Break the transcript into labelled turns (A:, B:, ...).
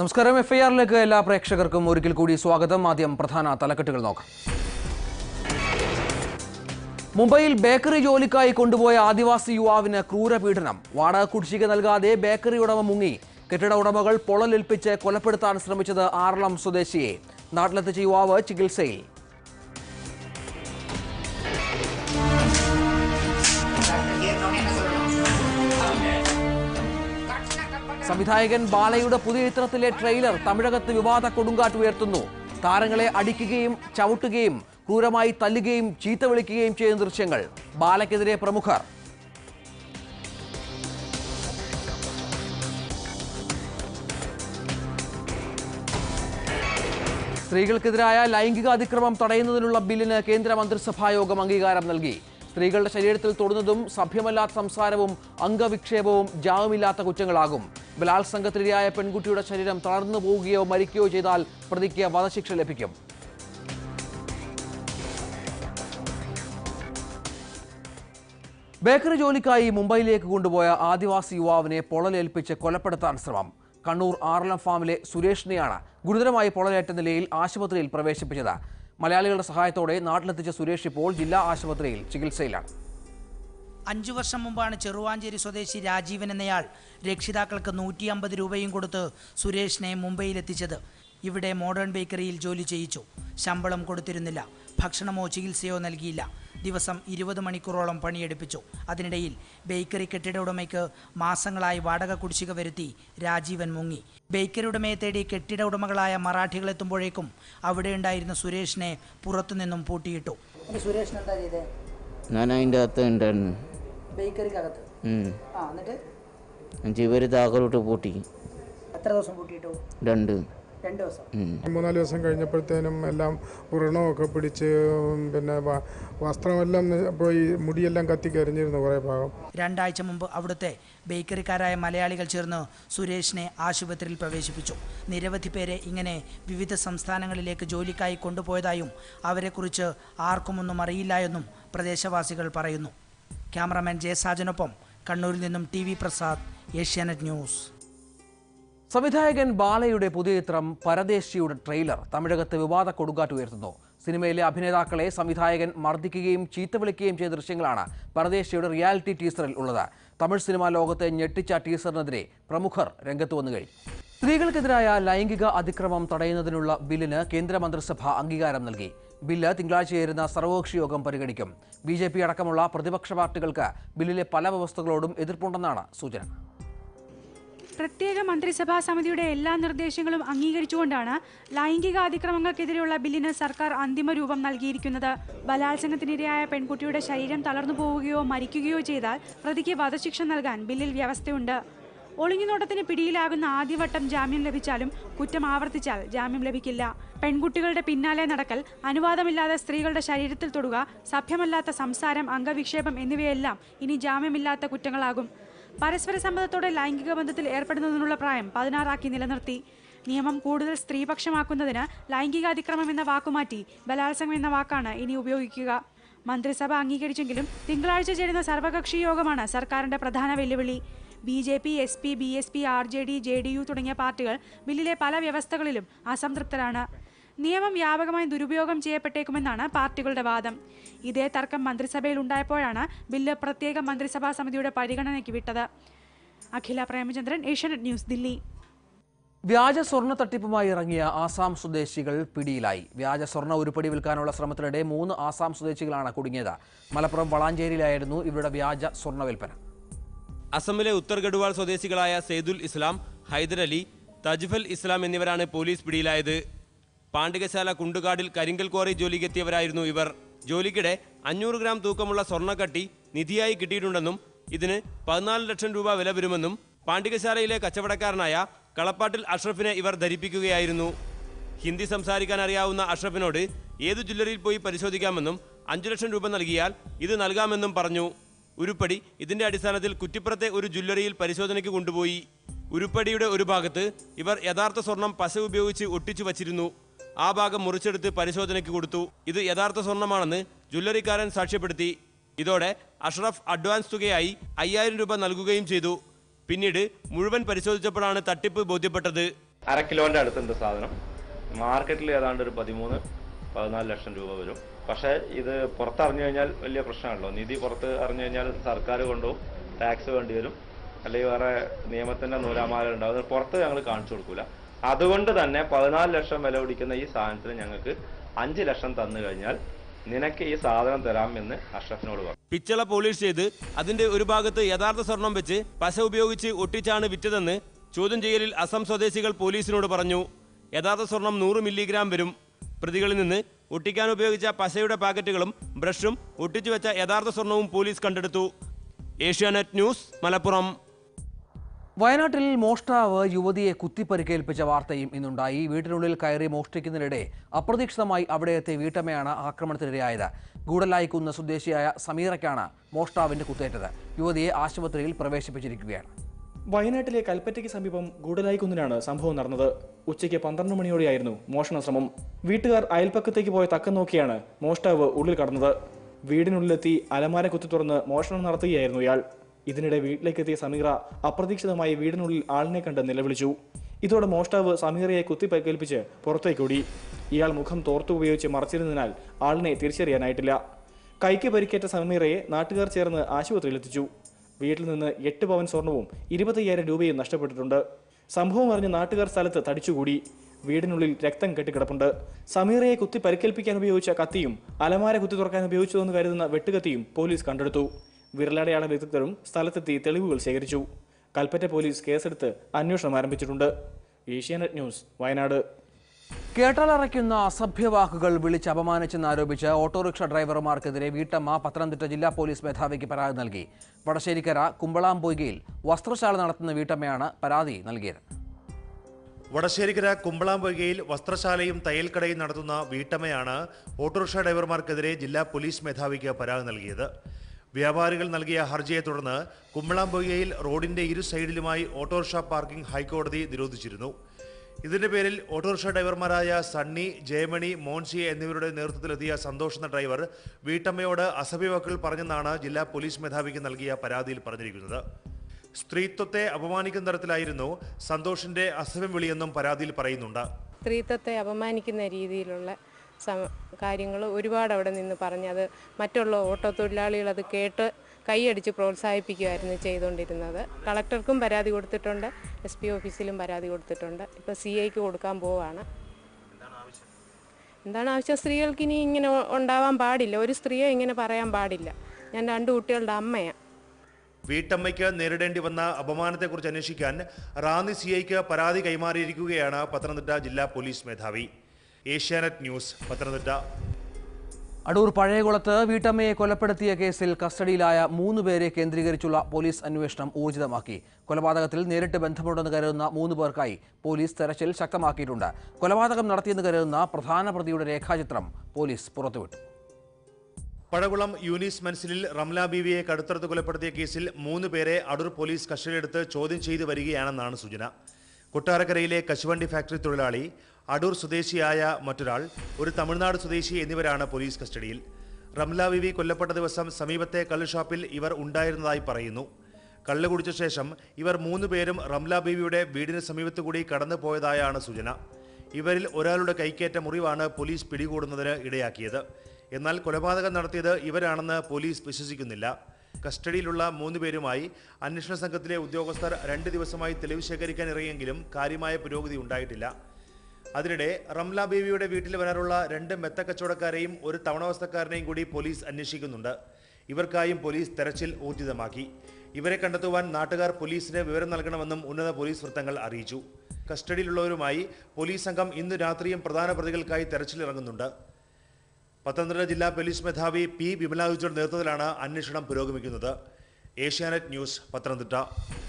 A: നമസ്കാരം F I ആറിലേക്ക് എല്ലാ പ്രേക്ഷകർക്കും ഒരിക്കൽ കൂടി സ്വാഗതം ആദ്യം പ്രധാന തലക്കെട്ടുകൾ നോക്കാം മുംബൈയിൽ ബേക്കറി ജോലിക്കായി കൊണ്ടുപോയ ആദിവാസി യുവാവിന് ക്രൂരപീഡനം വാടക കുടിശ്ശിക നൽകാതെ ബേക്കറി ഉടമ മുങ്ങി കെട്ടിട ഉടമകൾ പൊള്ളലേൽപ്പിച്ച് കൊലപ്പെടുത്താൻ ശ്രമിച്ചത് ആറളം സ്വദേശിയെ നാട്ടിലെത്തിച്ച യുവാവ് ചികിത്സയിൽ സംവിധായകൻ ബാലയുടെ പുതിയ ചിത്രത്തിലെ ട്രെയിലർ തമിഴകത്ത് വിവാദ കൊടുങ്കാറ്റ് ഉയർത്തുന്നു താരങ്ങളെ അടിക്കുകയും ചവിട്ടുകയും ക്രൂരമായി തല്ലുകയും ചീത്ത വിളിക്കുകയും ചെയ്യുന്ന ദൃശ്യങ്ങൾ ബാലയ്ക്കെതിരെ പ്രമുഖർ സ്ത്രീകൾക്കെതിരായ ലൈംഗിക അതിക്രമം തടയുന്നതിനുള്ള ബില്ലിന് കേന്ദ്ര മന്ത്രിസഭാ യോഗം അംഗീകാരം നൽകി സ്ത്രീകളുടെ ശരീരത്തിൽ തൊടുന്നതും സഭ്യമല്ലാത്ത സംസാരവും അംഗവിക്ഷേപവും ജാമ്യമില്ലാത്ത കുറ്റങ്ങളാകും ബലാത്സംഗത്തിനിരയായ പെൺകുട്ടിയുടെ ശരീരം തളർന്നു പോവുകയോ മരിക്കുകയോ ചെയ്താൽ പ്രതിക്ക് വധശിക്ഷ ലഭിക്കും ബേക്കറി ജോലിക്കായി മുംബൈയിലേക്ക് കൊണ്ടുപോയ ആദിവാസി യുവാവിനെ പൊള്ളലേൽപ്പിച്ച് കൊലപ്പെടുത്താൻ ശ്രമം കണ്ണൂർ ആറളം ഫാമിലെ സുരേഷിനെയാണ് ഗുരുതരമായി പൊള്ളലേറ്റ നിലയിൽ ആശുപത്രിയിൽ പ്രവേശിപ്പിച്ചത് മലയാളികളുടെ സഹായത്തോടെ നാട്ടിലെത്തിച്ച സുരേഷ് ഇപ്പോൾ ജില്ലാ ആശുപത്രിയിൽ ചികിത്സയിലാണ്
B: അഞ്ചു വർഷം മുമ്പാണ് ചെറുവാഞ്ചേരി സ്വദേശി രാജീവൻ എന്നയാൾ രക്ഷിതാക്കൾക്ക് നൂറ്റി അമ്പത് രൂപയും കൊടുത്ത് സുരേഷിനെ മുംബൈയിലെത്തിച്ചത് ഇവിടെ മോഡേൺ ബേക്കറിയിൽ ജോലി ചെയ്യിച്ചു ശമ്പളം കൊടുത്തിരുന്നില്ല ഭക്ഷണമോ ചികിത്സയോ നൽകിയില്ല ദിവസം ഇരുപത് മണിക്കൂറോളം പണിയെടുപ്പിച്ചു അതിനിടയിൽ ബേക്കറി കെട്ടിട ഉടമയ്ക്ക് മാസങ്ങളായി വാടക കുടിശ്ശിക വരുത്തി രാജീവൻ മുങ്ങി ബേക്കറി ഉടമയെ തേടി കെട്ടിട ഉടമകളായ മറാഠികൾ എത്തുമ്പോഴേക്കും അവിടെ ഉണ്ടായിരുന്ന സുരേഷിനെ പുറത്തുനിന്നും പൂട്ടിയിട്ടു സുരേഷിന് എന്താ ചെയ്തേ
C: ഞാൻ അതിൻ്റെ അകത്ത് ഉണ്ടായിരുന്നു
B: ബേക്കറിക്കകത്ത്
C: ഉം.
B: ആ എന്നിട്ട്
C: എന്നിട്ട് ഇവർ താക്കലോട്ട് പൂട്ടി
B: എത്ര ദിവസം പൂട്ടിയിട്ടു
C: രണ്ട്
B: രണ്ട് ദിവസം
C: ഉം.
D: മൂന്നാല് ദിവസം കഴിഞ്ഞപ്പോഴത്തേനും എല്ലാം വ്രണമൊക്കെ പിടിച്ച് പിന്നെ വ- വസ്ത്രമെല്ലാം ന- പോയി മുടിയെല്ലാം കത്തി കരിഞ്ഞിരുന്നു കുറേ ഭാഗം
B: രണ്ടാഴ്ച മുമ്പ് അവിടുത്തെ ബേക്കറിക്കാരായ മലയാളികൾ ചേർന്ന് സുരേഷിനെ ആശുപത്രിയിൽ പ്രവേശിപ്പിച്ചു നിരവധി പേരെ ഇങ്ങനെ വിവിധ സംസ്ഥാനങ്ങളിലേക്ക് ജോലിക്കായി കൊണ്ടുപോയതായും അവരെക്കുറിച്ച് ആർക്കുമൊന്നും അറിയില്ല എന്നും പ്രദേശവാസികൾ പറയുന്നു ക്യാമറാമാൻ ജയസാജനൊപ്പം കണ്ണൂരിൽ നിന്നും ടി വി പ്രസാദ് ഏഷ്യാനെറ്റ് ന്യൂസ്
A: സംവിധായകൻ ബാലയുടെ പുതിയ ചിത്രം പരദേശിയുടെ ട്രെയിലർ തമിഴകത്ത് വിവാദ കൊടുങ്കാറ്റ് ഉയർത്തുന്നു സിനിമയിലെ അഭിനേതാക്കളെ സംവിധായകൻ മർദ്ദിക്കുകയും ചീത്ത വിളിക്കുകയും ചെയ്ത ദൃശ്യങ്ങളാണ് പരദേശിയുടെ റിയാലിറ്റി ടീസറിൽ ഉള്ളത് തമിഴ് സിനിമാ ലോകത്തെ ഞെട്ടിച്ച ടീസറിനെതിരെ പ്രമുഖർ രംഗത്ത് വന്നു കഴിഞ്ഞു സ്ത്രീകൾക്കെതിരായ ലൈംഗിക അതിക്രമം തടയുന്നതിനുള്ള ബില്ലിന് കേന്ദ്രമന്ത്രിസഭ അംഗീകാരം നൽകി ബില്ല് തിങ്കളാഴ്ച ചേരുന്ന സർവകക്ഷി യോഗം പരിഗണിക്കും ബി ജെ പി അടക്കമുള്ള പ്രതിപക്ഷ പാർട്ടികൾക്ക് ബില്ലിലെ പല വ്യവസ്ഥകളോടും എതിർപ്പുണ്ടെന്നാണ് സൂചന
E: പ്രത്യേക മന്ത്രിസഭാ സമിതിയുടെ എല്ലാ നിർദ്ദേശങ്ങളും അംഗീകരിച്ചുകൊണ്ടാണ് ലൈംഗിക അതിക്രമങ്ങൾക്കെതിരെയുള്ള ബില്ലിന് സർക്കാർ അന്തിമ രൂപം നൽകിയിരിക്കുന്നത് ബലാത്സംഗത്തിനിരയായ പെൺകുട്ടിയുടെ ശരീരം തളർന്നു പോവുകയോ മരിക്കുകയോ ചെയ്താൽ പ്രതിക്ക് വധശിക്ഷ നൽകാൻ ബില്ലിൽ വ്യവസ്ഥയുണ്ട് ഒളിഞ്ഞുനോട്ടത്തിന് പിടിയിലാകുന്ന ആദ്യവട്ടം ജാമ്യം ലഭിച്ചാലും കുറ്റം ആവർത്തിച്ചാൽ ജാമ്യം ലഭിക്കില്ല പെൺകുട്ടികളുടെ പിന്നാലെ നടക്കൽ അനുവാദമില്ലാതെ സ്ത്രീകളുടെ ശരീരത്തിൽ തൊടുക സഭ്യമല്ലാത്ത സംസാരം അംഗവിക്ഷേപം എന്നിവയെല്ലാം ഇനി ജാമ്യമില്ലാത്ത കുറ്റങ്ങളാകും പരസ്പര സമ്മതത്തോടെ ലൈംഗിക ബന്ധത്തിൽ ഏർപ്പെടുന്നതിനുള്ള പ്രായം പതിനാറാക്കി നിലനിർത്തി നിയമം കൂടുതൽ സ്ത്രീപക്ഷമാക്കുന്നതിന് ലൈംഗികാതിക്രമം എന്ന വാക്കുമാറ്റി ബലാത്സംഗം എന്ന വാക്കാണ് ഇനി ഉപയോഗിക്കുക മന്ത്രിസഭ അംഗീകരിച്ചെങ്കിലും തിങ്കളാഴ്ച ചേരുന്ന സർവകക്ഷി യോഗമാണ് സർക്കാരിന്റെ പ്രധാന വെല്ലുവിളി B J P S P B S P R J D J D U തുടങ്ങിയ പാർട്ടികൾ ബില്ലിലെ പല വ്യവസ്ഥകളിലും അസംതൃപ്തരാണ് നിയമം വ്യാപകമായി ദുരുപയോഗം ചെയ്യപ്പെട്ടേക്കുമെന്നാണ് പാർട്ടികളുടെ വാദം ഇതേ തർക്കം മന്ത്രിസഭയിൽ ഉണ്ടായപ്പോഴാണ് ബില്ല് പ്രത്യേക മന്ത്രിസഭാ സമിതിയുടെ പരിഗണനയ്ക്ക് വിട്ടത് അഖില പ്രേമചന്ദ്രൻ ഏഷ്യാനെറ്റ് ന്യൂസ് ദില്ലി
A: വ്യാജ സ്വർണ്ണ തട്ടിപ്പുമായി ഇറങ്ങിയ ആസാം സ്വദേശികൾ പിടിയിലായി വ്യാജ സ്വർണ്ണ ഉരുപ്പടി വിൽക്കാനുള്ള ശ്രമത്തിനിടെ മൂന്ന് ആസാം സ്വദേശികളാണ് കുടുങ്ങിയത് മലപ്പുറം വളാഞ്ചേരിയിലായിരുന്നു ഇവരുടെ വ്യാജ സ്വർണ്ണ വിൽപ്പന
F: അസമിലെ ഉത്തർ ഗഡ്വാൾ സ്വദേശികളായ സെയ്ദുൽ ഇസ്ലാം ഹൈദരലി തജ്ഫൽ ഇസ്ലാം എന്നിവരാണ് പോലീസ് പിടിയിലായത് പാണ്ഡികശാല കുണ്ടുകാടിൽ കരിങ്കൽ ക്വാറി ജോലിക്കെത്തിയവരായിരുന്നു ഇവർ ജോലിക്കിടെ അഞ്ഞൂറ് ഗ്രാം തൂക്കമുള്ള സ്വർണ്ണക്കട്ടി നിധിയായി കിട്ടിയിട്ടുണ്ടെന്നും ഇതിന് പതിനാല് ലക്ഷം രൂപ വില വരുമെന്നും പാണ്ഡികശാലയിലെ കച്ചവടക്കാരനായ കളപ്പാട്ടിൽ അഷ്റഫിനെ ഇവർ ധരിപ്പിക്കുകയായിരുന്നു ഹിന്ദി സംസാരിക്കാൻ അറിയാവുന്ന അഷ്റഫിനോട് ഏതു ജ്വല്ലറിയിൽ പോയി പരിശോധിക്കാമെന്നും അഞ്ചു ലക്ഷം രൂപ നൽകിയാൽ ഇത് നൽകാമെന്നും പറഞ്ഞു ഉരുപ്പടി ഇതിന്റെ അടിസ്ഥാനത്തിൽ കുറ്റിപ്പുറത്തെ ഒരു ജ്വല്ലറിയിൽ പരിശോധനയ്ക്ക് കൊണ്ടുപോയി ഉരുപ്പടിയുടെ ഒരു ഭാഗത്ത് ഇവർ യഥാർത്ഥ സ്വർണം പശ ഉപയോഗിച്ച് ഒട്ടിച്ചു വച്ചിരുന്നു ആ ഭാഗം മുറിച്ചെടുത്ത് പരിശോധനയ്ക്ക് കൊടുത്തു ഇത് യഥാർത്ഥ സ്വർണമാണെന്ന് ജ്വല്ലറിക്കാരൻ സാക്ഷ്യപ്പെടുത്തി ഇതോടെ അഷ്റഫ് അഡ്വാൻസ് തുകയായി അയ്യായിരം രൂപ നൽകുകയും ചെയ്തു പിന്നീട് മുഴുവൻ പരിശോധിച്ചപ്പോഴാണ് തട്ടിപ്പ് ബോധ്യപ്പെട്ടത്
G: അര കിലോന്റെ അടുത്തുണ്ട് സാധനം മാർക്കറ്റിൽ ഏതാണ്ട് ഒരു പതിമൂന്ന് പതിനാല് ലക്ഷം രൂപ വരും പക്ഷേ ഇത് പുറത്തറിഞ്ഞു കഴിഞ്ഞാൽ വലിയ പ്രശ്നമാണല്ലോ നിധി പുറത്ത് അറിഞ്ഞു കഴിഞ്ഞാൽ സർക്കാർ കൊണ്ടുപോകും ടാക്സ് വേണ്ടി വരും അല്ലെങ്കിൽ വേറെ നിയമത്തിന്റെ നൂലാമാല ഉണ്ടാവും അത് പുറത്ത് ഞങ്ങൾ കാണിച്ചു കൊടുക്കൂല അതുകൊണ്ട് തന്നെ പതിനാല് ലക്ഷം വില പിടിക്കുന്ന ഈ സാധനത്തിന് ഞങ്ങൾക്ക് അഞ്ച് ലക്ഷം തന്നു കഴിഞ്ഞാൽ നിനക്ക് ഈ സാധനം തരാം എന്ന് അഷ്റഫിനോട് പറഞ്ഞു
F: പിച്ചള പോളിഷ് ചെയ്ത് അതിന്റെ ഒരു ഭാഗത്ത് യഥാർത്ഥ സ്വർണം വെച്ച് പശ ഉപയോഗിച്ച് ഒട്ടിച്ചാണ് വിറ്റതെന്ന് ചോദ്യം ചെയ്യലിൽ അസം സ്വദേശികൾ പോലീസിനോട് പറഞ്ഞു യഥാർത്ഥ സ്വർണം നൂറ് മില്ലിഗ്രാം വരും പ്രതികളിൽ നിന്ന് ഒട്ടിക്കാൻ ഉപയോഗിച്ച പശയുടെ പാക്കറ്റുകളും ബ്രഷും ഒട്ടിച്ചു വെച്ച യഥാർത്ഥ സ്വർണവും പോലീസ് കണ്ടെടുത്തു ഏഷ്യാനെറ്റ് ന്യൂസ് മലപ്പുറം
A: വയനാട്ടിൽ മോഷ്ടാവ് യുവതിയെ കുത്തിപ്പരിക്കേൽപ്പിച്ച വാർത്തയും ഇന്നുണ്ടായി വീട്ടിനുള്ളിൽ കയറി മോഷ്ടിക്കുന്നതിനിടെ അപ്രതീക്ഷിതമായി അവിടെ എത്തിയ വീട്ടമ്മയാണ് ആക്രമണത്തിനിരയായത് ഗൂഡലായിക്കുന്ന് സ്വദേശിയായ സമീറയ്ക്കാണ് മോഷ്ടാവിന്റെ കുത്തേറ്റത് യുവതിയെ ആശുപത്രിയിൽ പ്രവേശിപ്പിച്ചിരിക്കുകയാണ്
H: വയനാട്ടിലെ കൽപ്പറ്റയ്ക്ക് സമീപം ഗൂഡലായിക്കുന്നിലാണ് സംഭവം നടന്നത് ഉച്ചയ്ക്ക് പന്ത്രണ്ട് മണിയോടെയായിരുന്നു മോഷണ ശ്രമം വീട്ടുകാർ അയൽപ്പക്കത്തേക്ക് പോയ തക്കം നോക്കിയാണ് മോഷ്ടാവ് ഉള്ളിൽ കടന്നത് വീടിനുള്ളിലെത്തി അലമാര കുത്തി തുറന്ന് മോഷണം നടത്തുകയായിരുന്നു ഇയാൾ ഇതിനിടെ വീട്ടിലേക്കെത്തിയ സമീറ അപ്രതീക്ഷിതമായി വീടിനുള്ളിൽ ആളിനെ കണ്ട് നിലവിളിച്ചു ഇതോടെ മോഷ്ടാവ് സമീറയെ കുത്തിപ്പരിക്കേൽപ്പിച്ച് പുറത്തേക്കോടി ഇയാൾ മുഖം തോർത്തു ഉപയോഗിച്ച് മറച്ചിരുന്നതിനാൽ ആളിനെ തിരിച്ചറിയാനായിട്ടില്ല കൈക്ക് പരിക്കേറ്റ സമീറയെ നാട്ടുകാർ ചേർന്ന് ആശുപത്രിയിലെത്തിച്ചു വീട്ടിൽ നിന്ന് എട്ട് പവൻ സ്വർണവും ഇരുപത്തയ്യായിരം രൂപയും നഷ്ടപ്പെട്ടിട്ടുണ്ട് സംഭവം അറിഞ്ഞ് നാട്ടുകാർ സ്ഥലത്ത് തടിച്ചുകൂടി വീടിനുള്ളിൽ രക്തം കെട്ടിക്കിടപ്പുണ്ട് സമീറയെ കുത്തി പരിക്കേൽപ്പിക്കാൻ ഉപയോഗിച്ച കത്തിയും അലമാര കുത്തി തുറക്കാൻ ഉപയോഗിച്ചതെന്ന് കരുതുന്ന വെട്ടുകത്തിയും പോലീസ് കണ്ടെടുത്തു വിരലടയാള വിദഗ്ധരും സ്ഥലത്തെത്തി തെളിവുകൾ ശേഖരിച്ചു കൽപ്പറ്റ പോലീസ് കേസെടുത്ത് അന്വേഷണം ആരംഭിച്ചിട്ടുണ്ട് ഏഷ്യാനെറ്റ് ന്യൂസ് വയനാട്
A: കേട്ടാലറയ്ക്കുന്ന അസഭ്യവാക്കുകൾ വിളിച്ച് അപമാനിച്ചെന്നാരോപിച്ച് ഓട്ടോറിക്ഷ ഡ്രൈവർമാർക്കെതിരെ വീട്ടമ്മ പത്തനംതിട്ട ജില്ലാ പോലീസ് മേധാവിക്ക് പരാതി നൽകി വടശ്ശേരിക്കര കുമ്പളാംപൊയ്കയിൽ വസ്ത്രശാല നടത്തുന്ന വീട്ടമ്മയാണ് പരാതി നൽകിയത്
I: വടശ്ശേരിക്കര കുമ്പളാമ്പൊയ്കയിൽ വസ്ത്രശാലയും തയ്യൽക്കടയും നടത്തുന്ന വീട്ടമ്മയാണ് ഓട്ടോറിക്ഷ ഡ്രൈവർമാർക്കെതിരെ ജില്ലാ പോലീസ് മേധാവിക്ക് പരാതി നൽകിയത് വ്യാപാരികൾ നൽകിയ ഹർജിയെ തുടർന്ന് കുമ്പളാമ്പൊയ്കയിൽ റോഡിന്റെ ഇരു സൈഡിലുമായി ഓട്ടോറിക്ഷ പാർക്കിംഗ് ഹൈക്കോടതി നിരോധിച്ചിരുന്നു ഇതിന്റെ പേരിൽ ഓട്ടോറിക്ഷ ഡ്രൈവർമാരായ സണ്ണി ജയമണി മോൻസി എന്നിവരുടെ നേതൃത്വത്തിലെത്തിയ സന്തോഷ് എന്ന ഡ്രൈവർ വീട്ടമ്മയോട് അസഭ്യവാക്കുകൾ പറഞ്ഞെന്നാണ് ജില്ലാ പോലീസ് മേധാവിക്ക് നൽകിയ പരാതിയിൽ പറഞ്ഞിരിക്കുന്നത് സ്ത്രീത്വത്തെ അപമാനിക്കുന്ന തരത്തിലായിരുന്നു സന്തോഷിന്റെ അസഭ്യം വിളിയെന്നും പരാതിയിൽ പറയുന്നുണ്ട്
J: സ്ത്രീത്വത്തെ അപമാനിക്കുന്ന രീതിയിലുള്ള കാര്യങ്ങൾ ഒരുപാട് അവിടെ നിന്ന് പറഞ്ഞത് മറ്റുള്ള ഓട്ടോ തൊഴിലാളികൾ അത് കേട്ട് കൈയടിച്ച് പ്രോത്സാഹിപ്പിക്കുമായിരുന്നു ചെയ്തുകൊണ്ടിരുന്നത് കളക്ടർക്കും പരാതി കൊടുത്തിട്ടുണ്ട് എസ് പി ഓഫീസിലും പരാതി കൊടുത്തിട്ടുണ്ട് ഇപ്പോൾ സി ഐക്ക് കൊടുക്കാൻ പോവാണ് എന്താണ് ആവശ്യം സ്ത്രീകൾക്ക് ഇനി ഇങ്ങനെ ഉണ്ടാവാൻ പാടില്ല ഒരു സ്ത്രീയെ ഇങ്ങനെ പറയാൻ പാടില്ല ഞാൻ രണ്ട് കുട്ടികളുടെ അമ്മയാണ്
I: വീട്ടമ്മയ്ക്ക് നേരിടേണ്ടി വന്ന അപമാനത്തെക്കുറിച്ച് അന്വേഷിക്കാൻ റാന്നി സി ഐക്ക് പരാതി കൈമാറിയിരിക്കുകയാണ് പത്തനംതിട്ട ജില്ലാ പോലീസ് മേധാവി ഏഷ്യാനെറ്റ് ന്യൂസ് പത്തനംതിട്ട
A: അടൂർ പഴയകുളത്ത് വീട്ടമ്മയെ കൊലപ്പെടുത്തിയ കേസിൽ കസ്റ്റഡിയിലായ മൂന്ന് പേരെ കേന്ദ്രീകരിച്ചുള്ള പോലീസ് അന്വേഷണം ഊർജിതമാക്കി കൊലപാതകത്തിൽ നേരിട്ട് ബന്ധമുണ്ടെന്ന് കരുതുന്ന മൂന്ന് പേർക്കായി പോലീസ് തെരച്ചിൽ ശക്തമാക്കിയിട്ടുണ്ട് കൊലപാതകം നടത്തിയെന്ന് കരുതുന്ന പ്രധാന പ്രതിയുടെ രേഖാചിത്രം പോലീസ് പുറത്തുവിട്ടു
I: പഴകുളം യൂനിസ് മൻസിലിൽ റംല ബീവിയെ കടുത്തറുത്ത് കൊലപ്പെടുത്തിയ കേസിൽ മൂന്ന് പേരെ അടൂർ പോലീസ് കസ്റ്റഡിയെടുത്ത് ചോദ്യം ചെയ്തു വരികയാണെന്നാണ് സൂചന കൊട്ടാരക്കരയിലെ കശുവണ്ടി ഫാക്ടറി തൊഴിലാളി അടൂർ സ്വദേശിയായ മറ്റൊരാൾ ഒരു തമിഴ്നാട് സ്വദേശി എന്നിവരാണ് പോലീസ് കസ്റ്റഡിയിൽ റംല ബീവി കൊല്ലപ്പെട്ട ദിവസം സമീപത്തെ കള്ള് ഷാപ്പിൽ ഇവർ ഉണ്ടായിരുന്നതായി പറയുന്നു കള്ള് കുടിച്ച ശേഷം ഇവർ മൂന്ന് പേരും റംല ബീവിയുടെ വീടിന് സമീപത്തു കൂടി കടന്നു പോയതായാണ് സൂചന ഇവരിൽ ഒരാളുടെ കൈക്കേറ്റ മുറിവാണ് പോലീസ് പിടികൂടുന്നതിന് ഇടയാക്കിയത് എന്നാൽ കൊലപാതകം നടത്തിയത് ഇവരാണെന്ന് പോലീസ് വിശ്വസിക്കുന്നില്ല കസ്റ്റഡിയിലുള്ള മൂന്ന് പേരുമായി അന്വേഷണ സംഘത്തിലെ ഉദ്യോഗസ്ഥർ രണ്ട് ദിവസമായി തെളിവ് ശേഖരിക്കാൻ ഇറങ്ങിയെങ്കിലും കാര്യമായ പുരോഗതി ഉണ്ടായിട്ടില്ല അതിനിടെ റംല ബേബിയുടെ വീട്ടിൽ വരാറുള്ള രണ്ട് മെത്ത കച്ചവടക്കാരെയും ഒരു തവണവസ്ഥക്കാരനെയും കൂടി പോലീസ് അന്വേഷിക്കുന്നുണ്ട് ഇവർക്കായും പോലീസ് തെരച്ചിൽ ഊർജിതമാക്കി ഇവരെ കണ്ടെത്തുവാൻ നാട്ടുകാർ പോലീസിന് വിവരം നൽകണമെന്നും ഉന്നത പോലീസ് വൃത്തങ്ങൾ അറിയിച്ചു കസ്റ്റഡിയിലുള്ളവരുമായി പോലീസ് സംഘം ഇന്ന് രാത്രിയും പ്രധാന പ്രതികൾക്കായി തെരച്ചിലിറങ്ങുന്നുണ്ട് പത്തനംതിട്ട ജില്ലാ പോലീസ് മേധാവി പി വിമലായുജയുടെ നേതൃത്വത്തിലാണ് അന്വേഷണം പുരോഗമിക്കുന്നത് ഏഷ്യാനെറ്റ് ന്യൂസ് പത്തനംതിട്ട